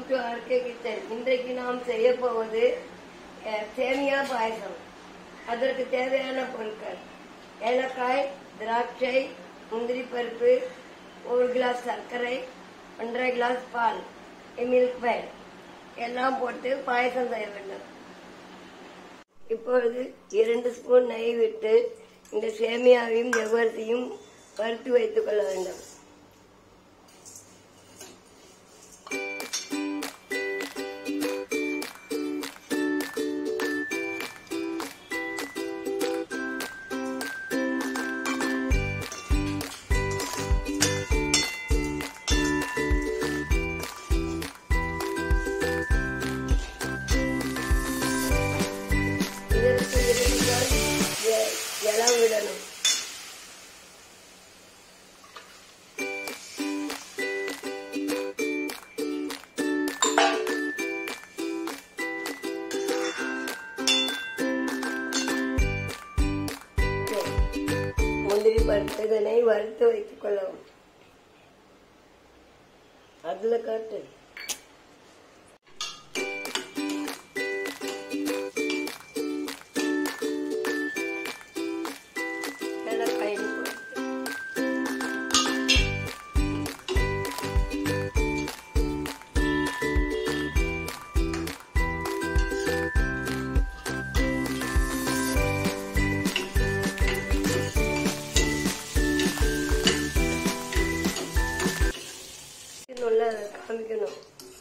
to RK kitchen இன்றைக்கு நாம் செய்ய போவது அஹ், சேமியா பாயசம் அதற்கு தேவையான பொருட்கள் ஏலக்காய் திராட்சை முந்திரி பருப்பு ஒரு கிளாஸ் சர்க்கரை ஒன்றரை கிளாஸ் பால் மில்க் மேட் எல்லாம் போட்டு பாயசம் செய்ய வேண்டும் இப்பொழுது இரண்டு ஸ்பூன் நெய் விட்டு இந்த சேமியாவையும் ஜவ்வரிசியும் வறுத்து வைத்துக் கொள்ள வேண்டும் இதற்கு இரண்டு கிளாஸ் ஜ- ஜலம் விடணும் முந்திரி பருப்பு இதனை வறுத்து வைத்துக் கொள்ளவும் அதுல காட்டு ஏலக்காய் போட்டு நல்லா காமிக்கணும்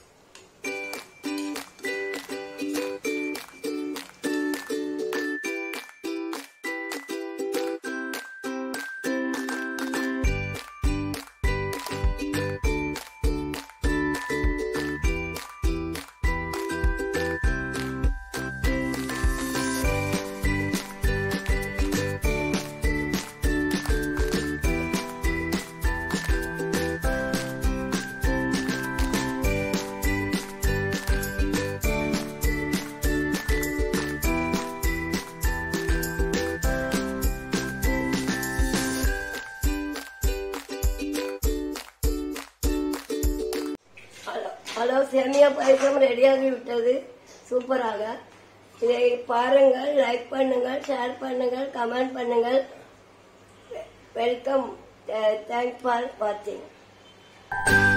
ஹலோ ஹலோ சேமியா பாயசம் ரெடியாகி விட்டது சூப்பராக இதை பாருங்கள் லைக் பண்ணுங்கள் ஷேர் பண்ணுங்கள் கமெண்ட் பண்ணுங்கள் வெல்கம் தேங்க்ஸ் ஃபார் வாட்சிங்